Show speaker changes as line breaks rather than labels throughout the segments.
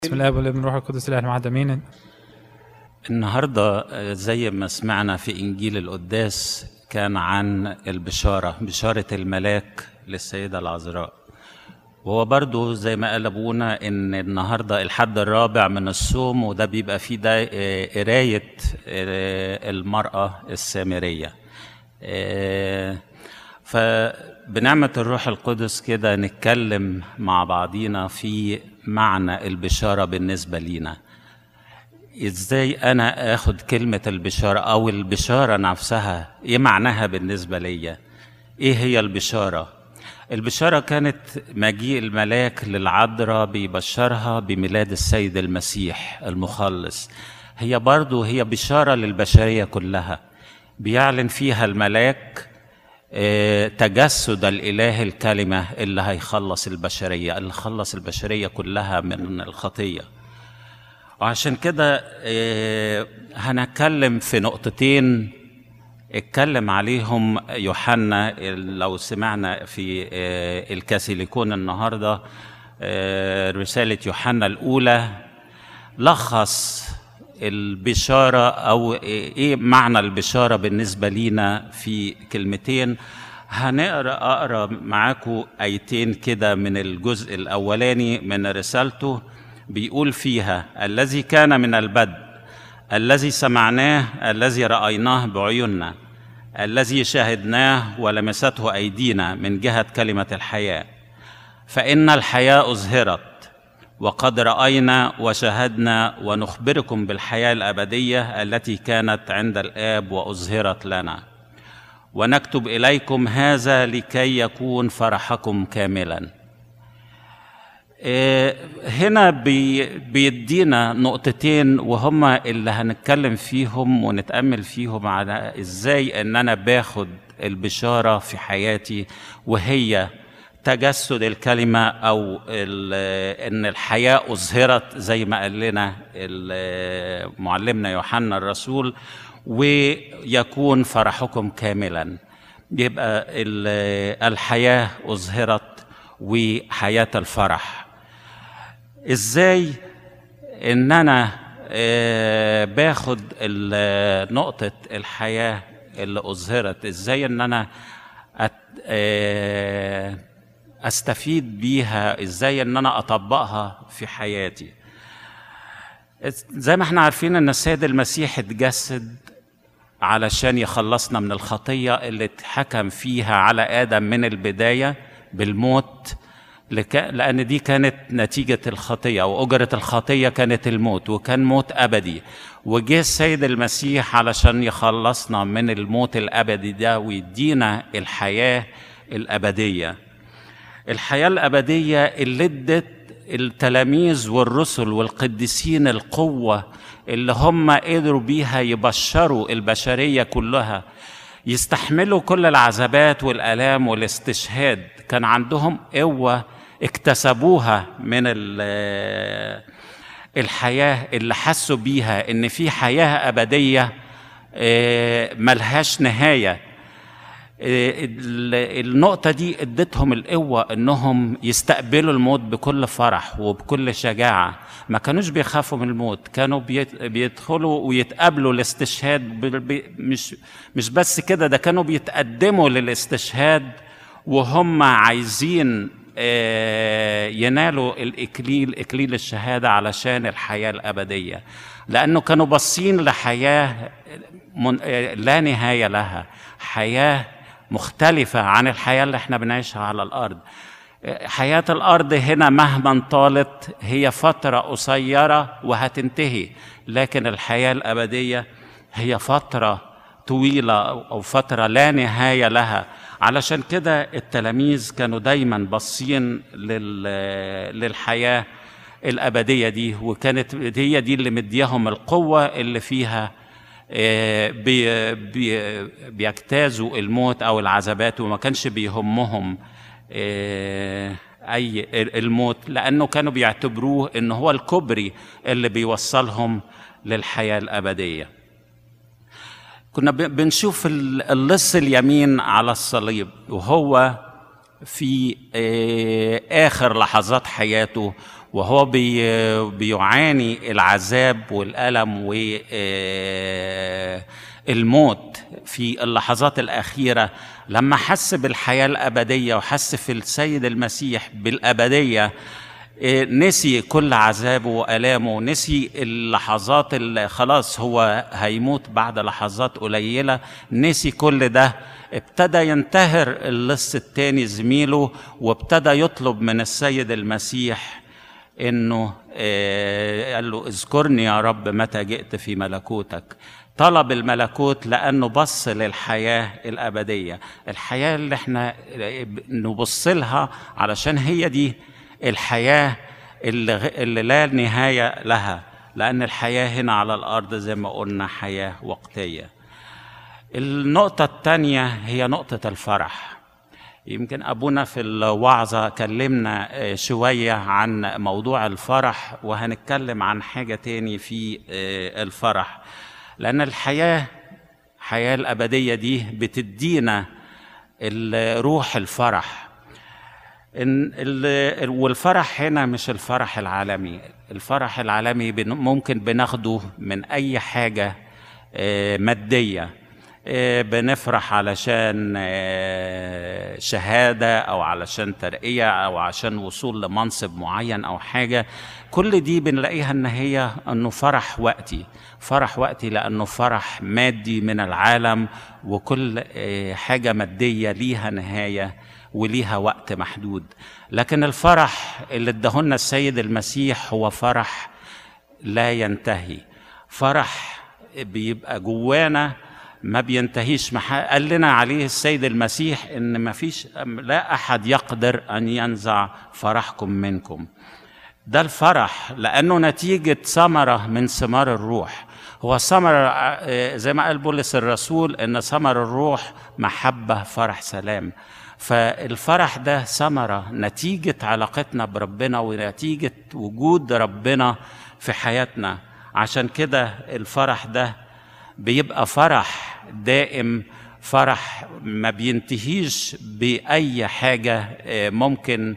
بسم الله والابن والروح القدس الاله واحد امين
النهارده آه، زي ما سمعنا في انجيل القداس كان عن البشاره بشاره الملاك للسيده العذراء وهو برضو زي ما قال ابونا ان النهارده الحد الرابع من الصوم وده بيبقى فيه ده آه، قرايه آه، المراه السامريه آه، فبنعمة الروح القدس كده نتكلم مع بعضينا في معنى البشارة بالنسبة لينا ازاي انا اخد كلمة البشارة او البشارة نفسها ايه معناها بالنسبة ليا ايه هي البشارة البشارة كانت مجيء الملاك للعذراء بيبشرها بميلاد السيد المسيح المخلص هي برضو هي بشارة للبشرية كلها بيعلن فيها الملاك آه، تجسد الاله الكلمه اللي هيخلص البشريه اللي خلص البشريه كلها من الخطيه وعشان كده آه، هنتكلم في نقطتين اتكلم عليهم يوحنا لو سمعنا في آه، الكاثوليكون النهارده آه، رساله يوحنا الاولى لخص البشارة أو إيه معنى البشارة بالنسبة لينا في كلمتين هنقرأ أقرأ معاكم آيتين كده من الجزء الأولاني من رسالته بيقول فيها الذي كان من البدء الذي سمعناه الذي رأيناه بعيوننا الذي شاهدناه ولمسته أيدينا من جهة كلمة الحياة فإن الحياة أظهرت وقد راينا وشاهدنا ونخبركم بالحياه الابديه التي كانت عند الاب واظهرت لنا ونكتب اليكم هذا لكي يكون فرحكم كاملا إيه، هنا بي بيدينا نقطتين وهما اللي هنتكلم فيهم ونتامل فيهم على ازاي ان انا باخد البشاره في حياتي وهي تجسد الكلمة أو ال- إن الحياة أظهرت زي ما قال لنا ال- معلمنا يوحنا الرسول ويكون فرحكم كاملا يبقى ال- الحياة أظهرت وحياة الفرح إزاي إن أنا آه، باخد ال- نقطة الحياة اللي أظهرت إزاي إن أنا أت... آه، استفيد بيها ازاي ان انا اطبقها في حياتي زي ما احنا عارفين ان السيد المسيح اتجسد علشان يخلصنا من الخطيه اللي اتحكم فيها على ادم من البدايه بالموت لك... لان دي كانت نتيجه الخطيه واجره الخطيه كانت الموت وكان موت ابدي وجه السيد المسيح علشان يخلصنا من الموت الابدي ده ويدينا الحياه الابديه الحياة الأبدية اللي ادت التلاميذ والرسل والقديسين القوة اللي هم قدروا بيها يبشروا البشرية كلها يستحملوا كل العذابات والآلام والاستشهاد كان عندهم قوة اكتسبوها من ال- الحياة اللي حسوا بيها إن في حياة أبدية آه، ملهاش نهاية ال- النقطة دي ادتهم القوة انهم يستقبلوا الموت بكل فرح وبكل شجاعة ما كانوش بيخافوا من الموت كانوا بيت- بيدخلوا ويتقابلوا الاستشهاد ب- ب- مش مش بس كده ده كانوا بيتقدموا للاستشهاد وهم عايزين آه، ينالوا الإكليل إكليل الشهادة علشان الحياة الأبدية لأنه كانوا باصين لحياة من آه، لا نهاية لها حياة مختلفة عن الحياة اللي احنا بنعيشها على الأرض حياة الأرض هنا مهما طالت هي فترة قصيرة وهتنتهي لكن الحياة الأبدية هي فترة طويلة أو فترة لا نهاية لها علشان كده التلاميذ كانوا دايما باصين لل- للحياة الأبدية دي وكانت هي دي اللي مديهم القوة اللي فيها آه، بي بي بيجتازوا الموت او العذابات وما كانش بيهمهم آه، اي الموت لانه كانوا بيعتبروه ان هو الكوبري اللي بيوصلهم للحياه الابديه كنا ب- بنشوف ال- اللص اليمين على الصليب وهو في آه، اخر لحظات حياته وهو بي بيعاني العذاب والألم والموت في اللحظات الأخيرة لما حس بالحياة الأبدية وحس في السيد المسيح بالأبدية نسي كل عذابه وآلامه نسي اللحظات اللي خلاص هو هيموت بعد لحظات قليلة نسي كل ده ابتدى ينتهر اللص التاني زميله وابتدى يطلب من السيد المسيح انه قال له اذكرني يا رب متى جئت في ملكوتك طلب الملكوت لانه بص للحياه الابديه الحياه اللي احنا نبص لها علشان هي دي الحياه اللي, اللي لا نهايه لها لان الحياه هنا على الارض زي ما قلنا حياه وقتيه النقطه الثانيه هي نقطه الفرح يمكن ابونا في الوعظه كلمنا شويه عن موضوع الفرح وهنتكلم عن حاجه تاني في الفرح لان الحياه الحياه الابديه دي بتدينا روح الفرح إن والفرح هنا مش الفرح العالمي الفرح العالمي ممكن بناخده من اي حاجه ماديه بنفرح علشان شهاده او علشان ترقيه او عشان وصول لمنصب معين او حاجه كل دي بنلاقيها ان هي انه فرح وقتي فرح وقتي لانه فرح مادي من العالم وكل حاجه ماديه ليها نهايه وليها وقت محدود لكن الفرح اللي ادهولنا السيد المسيح هو فرح لا ينتهي فرح بيبقى جوانا ما بينتهيش قال لنا عليه السيد المسيح ان ما فيش لا احد يقدر ان ينزع فرحكم منكم ده الفرح لانه نتيجه ثمره من ثمار الروح هو ثمر زي ما قال بولس الرسول ان ثمر الروح محبه فرح سلام فالفرح ده ثمره نتيجه علاقتنا بربنا ونتيجه وجود ربنا في حياتنا عشان كده الفرح ده بيبقى فرح دائم فرح ما بينتهيش باي حاجه ممكن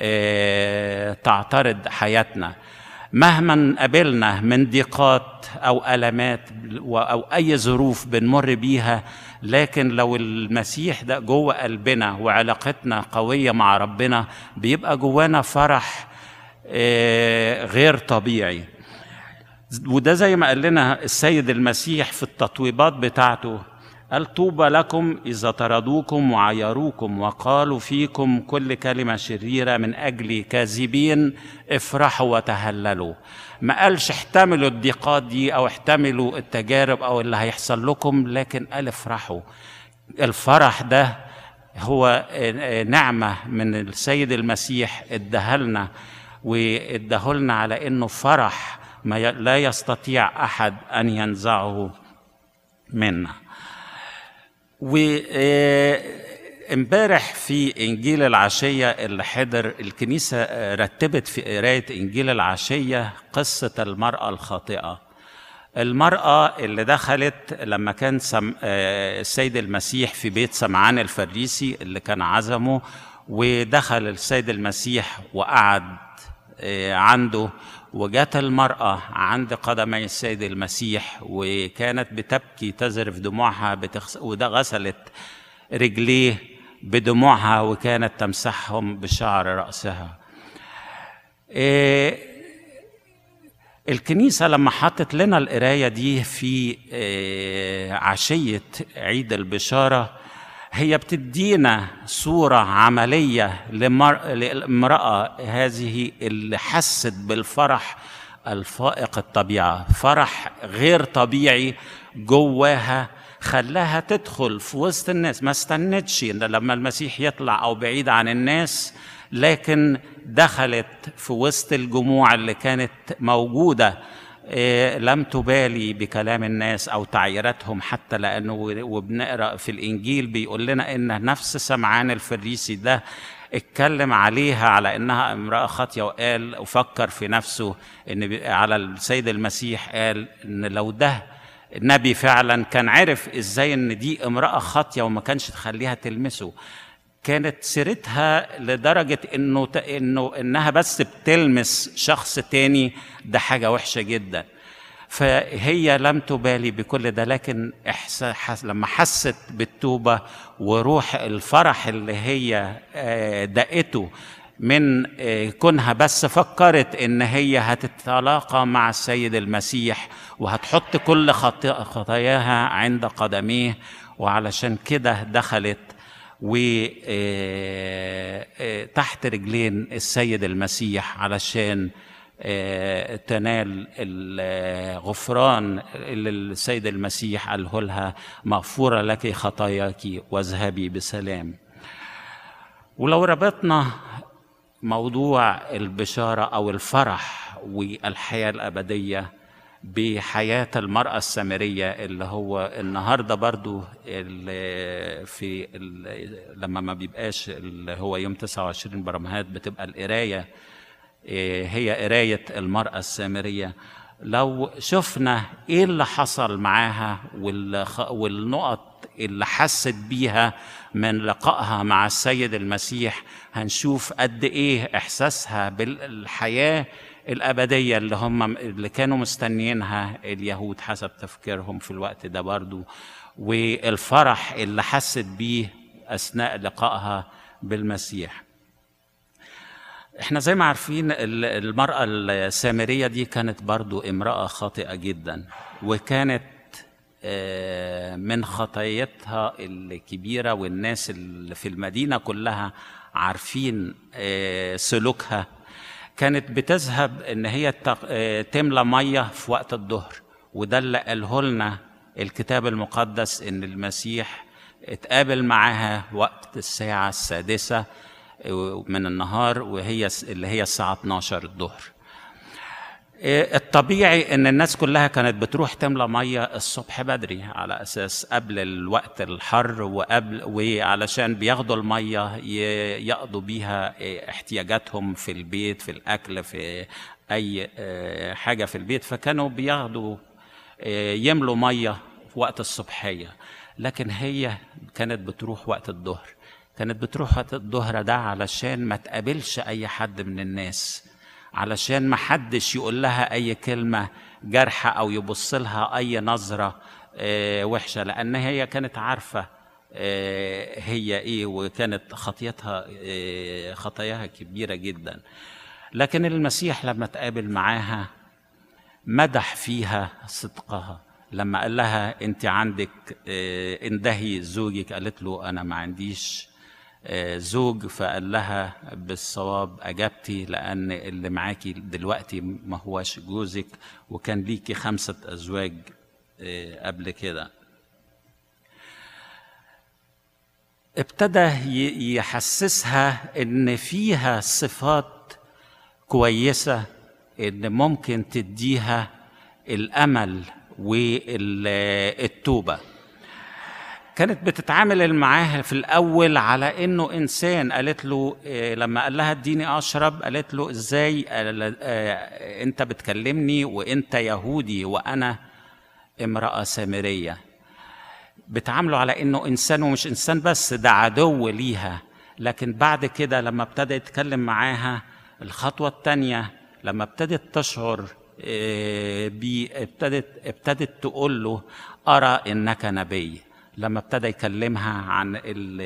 تعترض حياتنا مهما قابلنا من ضيقات او المات او اي ظروف بنمر بيها لكن لو المسيح ده جوه قلبنا وعلاقتنا قويه مع ربنا بيبقى جوانا فرح غير طبيعي وده زي ما قال لنا السيد المسيح في التطويبات بتاعته قال طوبى لكم إذا طردوكم وعيروكم وقالوا فيكم كل كلمة شريرة من أجل كاذبين افرحوا وتهللوا ما قالش احتملوا الضيقات دي أو احتملوا التجارب أو اللي هيحصل لكم لكن قال افرحوا الفرح ده هو نعمة من السيد المسيح ادهلنا وادهلنا على انه فرح ما لا يستطيع احد ان ينزعه منا وامبارح في انجيل العشيه اللي حضر الكنيسه رتبت في قرايه انجيل العشيه قصه المراه الخاطئه المرأة اللي دخلت لما كان سم... السيد المسيح في بيت سمعان الفريسي اللي كان عزمه ودخل السيد المسيح وقعد عنده وجات المرأة عند قدمي السيد المسيح وكانت بتبكي تذرف دموعها بتخس... وده غسلت رجليه بدموعها وكانت تمسحهم بشعر رأسها إيه الكنيسة لما حطت لنا القراية دي في إيه عشية عيد البشارة هي بتدينا صورة عملية لمر... لامرأة هذه اللي حست بالفرح الفائق الطبيعة فرح غير طبيعي جواها خلاها تدخل في وسط الناس ما استنتش لما المسيح يطلع أو بعيد عن الناس لكن دخلت في وسط الجموع اللي كانت موجوده لم تبالي بكلام الناس او تعييراتهم حتى لانه وبنقرا في الانجيل بيقول لنا ان نفس سمعان الفريسي ده اتكلم عليها على انها امراه خاطيه وقال وفكر في نفسه ان على السيد المسيح قال ان لو ده النبي فعلا كان عرف ازاي ان دي امراه خاطيه وما كانش تخليها تلمسه كانت سيرتها لدرجة إنه إنه إنها بس بتلمس شخص تاني ده حاجة وحشة جدا فهي لم تبالي بكل ده لكن إحساس لما حست بالتوبة وروح الفرح اللي هي دقته من كونها بس فكرت ان هي هتتلاقى مع السيد المسيح وهتحط كل خطاياها عند قدميه وعلشان كده دخلت وتحت رجلين السيد المسيح علشان تنال الغفران اللي السيد المسيح قاله لها مغفورة لك خطاياك واذهبي بسلام ولو ربطنا موضوع البشارة أو الفرح والحياة الأبدية بحياة المرأة السامرية اللي هو النهاردة برضو اللي في اللي لما ما بيبقاش اللي هو يوم 29 برمهات بتبقى القراية هي قراية المرأة السامرية لو شفنا ايه اللي حصل معاها والنقط اللي حست بيها من لقائها مع السيد المسيح هنشوف قد ايه احساسها بالحياه الابديه اللي هم اللي كانوا مستنيينها اليهود حسب تفكيرهم في الوقت ده برضو والفرح اللي حست بيه اثناء لقائها بالمسيح احنا زي ما عارفين المرأة السامرية دي كانت برضو امرأة خاطئة جدا وكانت من خطايتها الكبيرة والناس اللي في المدينة كلها عارفين سلوكها كانت بتذهب ان هي تملى مية في وقت الظهر وده اللي قاله لنا الكتاب المقدس ان المسيح اتقابل معاها وقت الساعة السادسة من النهار وهي اللي هي الساعة 12 الظهر الطبيعي ان الناس كلها كانت بتروح تملى ميه الصبح بدري على اساس قبل الوقت الحر وقبل وعلشان بياخدوا الميه يقضوا بيها احتياجاتهم في البيت في الاكل في اي حاجه في البيت فكانوا بياخدوا يملوا ميه في وقت الصبحيه لكن هي كانت بتروح وقت الظهر كانت بتروح وقت الظهر ده علشان ما تقابلش اي حد من الناس علشان ما حدش يقول لها اي كلمه جارحه او يبص لها اي نظره وحشه لان هي كانت عارفه هي ايه وكانت خطيتها خطاياها كبيره جدا لكن المسيح لما تقابل معاها مدح فيها صدقها لما قال لها انت عندك اندهي زوجك قالت له انا ما عنديش زوج فقال لها بالصواب اجبتي لان اللي معاكي دلوقتي ما هواش جوزك وكان ليكي خمسه ازواج قبل كده ابتدى يحسسها ان فيها صفات كويسه ان ممكن تديها الامل والتوبه كانت بتتعامل معاه في الاول على انه انسان قالت له لما قال لها اديني اشرب قالت له ازاي انت بتكلمني وانت يهودي وانا امراه سامريه بتعامله على انه انسان ومش انسان بس ده عدو ليها لكن بعد كده لما ابتدى يتكلم معاها الخطوه الثانيه لما ابتدت تشعر بي ابتدت ابتدت تقول له ارى انك نبي لما ابتدى يكلمها عن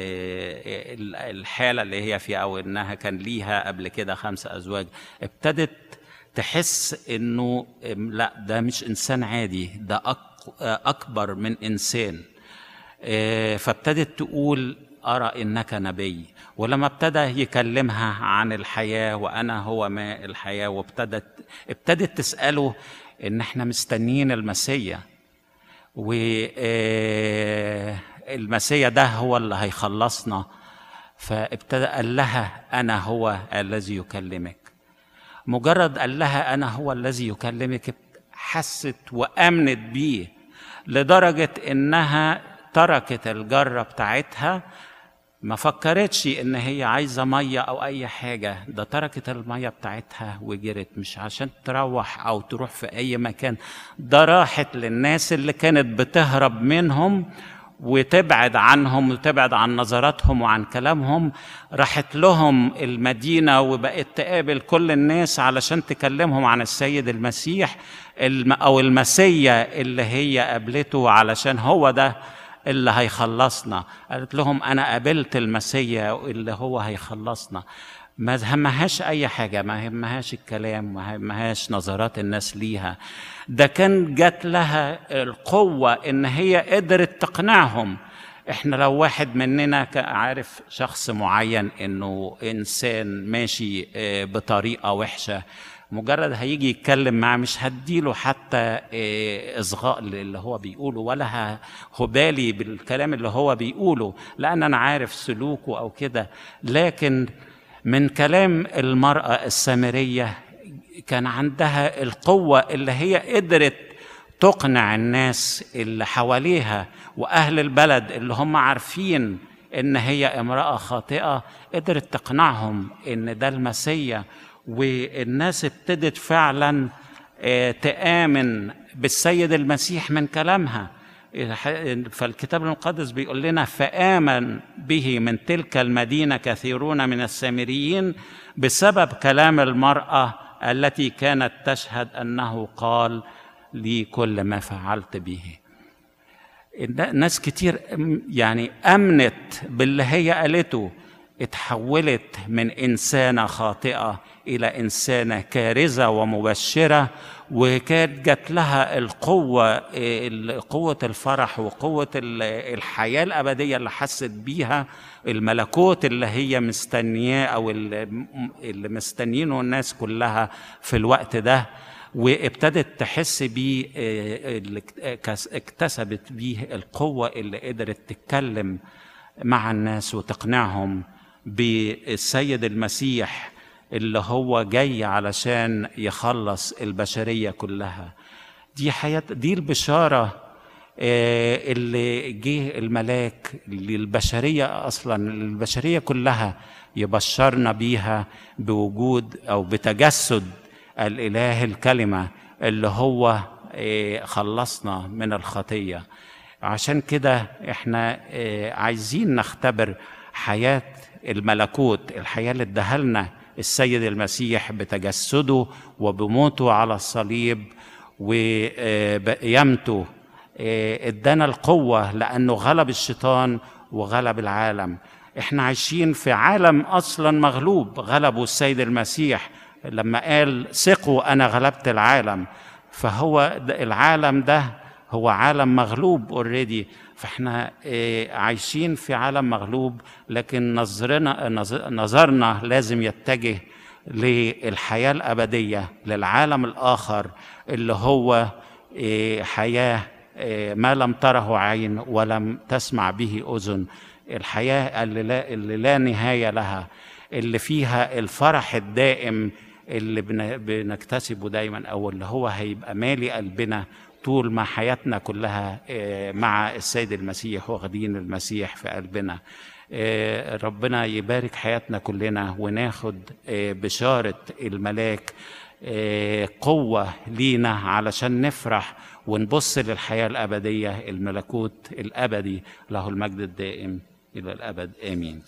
الحالة اللي هي فيها أو إنها كان ليها قبل كده خمسة أزواج ابتدت تحس إنه لا ده مش إنسان عادي ده أكبر من إنسان فابتدت تقول أرى إنك نبي ولما ابتدى يكلمها عن الحياة وأنا هو ماء الحياة وابتدت ابتدت تسأله إن إحنا مستنيين المسيح والمسيح ده هو اللي هيخلصنا فابتدى قال لها انا هو الذي يكلمك مجرد قال لها انا هو الذي يكلمك حست وامنت بيه لدرجه انها تركت الجره بتاعتها ما فكرتش ان هي عايزه ميه او اي حاجه ده تركت الميه بتاعتها وجرت مش عشان تروح او تروح في اي مكان ده راحت للناس اللي كانت بتهرب منهم وتبعد عنهم وتبعد عن نظراتهم وعن كلامهم راحت لهم المدينة وبقت تقابل كل الناس علشان تكلمهم عن السيد المسيح الم- أو المسيا اللي هي قابلته علشان هو ده اللي هيخلصنا قالت لهم أنا قابلت المسيا اللي هو هيخلصنا ما همهاش اي حاجه ما همهاش الكلام ما همهاش نظرات الناس ليها ده كان جات لها القوه ان هي قدرت تقنعهم احنا لو واحد مننا كان عارف شخص معين انه انسان ماشي آه، بطريقه وحشه مجرد هيجي يتكلم معاه مش هديله حتى آه، اصغاء اللي هو بيقوله ولا هبالي بالكلام اللي هو بيقوله لان انا عارف سلوكه او كده لكن من كلام المرأة السامرية كان عندها القوة اللي هي قدرت تقنع الناس اللي حواليها وأهل البلد اللي هم عارفين إن هي امرأة خاطئة قدرت تقنعهم إن ده المسيا والناس ابتدت فعلا آه، تآمن بالسيد المسيح من كلامها فالكتاب المقدس بيقول لنا فآمن به من تلك المدينة كثيرون من السامريين بسبب كلام المرأة التي كانت تشهد أنه قال لي كل ما فعلت به ناس كتير يعني أمنت باللي هي قالته اتحولت من إنسانة خاطئة إلى إنسانة كارزة ومبشرة وكانت جات لها القوة قوة الفرح وقوة الحياة الأبدية اللي حست بيها الملكوت اللي هي مستنياه أو اللي مستنيينه الناس كلها في الوقت ده وابتدت تحس بيه اللي اكتسبت بيه القوة اللي قدرت تتكلم مع الناس وتقنعهم بالسيد المسيح اللي هو جاي علشان يخلص البشريه كلها دي حياه دي البشاره اللي جه الملاك للبشريه اصلا البشريه كلها يبشرنا بيها بوجود او بتجسد الاله الكلمه اللي هو خلصنا من الخطيه عشان كده احنا عايزين نختبر حياه الملكوت الحياه اللي اداها لنا السيد المسيح بتجسده وبموته على الصليب وقيامته ادانا القوه لانه غلب الشيطان وغلب العالم احنا عايشين في عالم اصلا مغلوب غلبه السيد المسيح لما قال ثقوا انا غلبت العالم فهو العالم ده هو عالم مغلوب اوريدي فاحنا عايشين في عالم مغلوب لكن نظرنا نظرنا لازم يتجه للحياه الابديه للعالم الاخر اللي هو حياه ما لم تره عين ولم تسمع به اذن الحياه اللي لا, اللي لا نهايه لها اللي فيها الفرح الدائم اللي بنكتسبه دايما او اللي هو هيبقى مالي قلبنا طول ما حياتنا كلها مع السيد المسيح واخدين المسيح في قلبنا ربنا يبارك حياتنا كلنا وناخد بشارة الملاك قوة لينا علشان نفرح ونبص للحياة الأبدية الملكوت الأبدي له المجد الدائم إلى الأبد آمين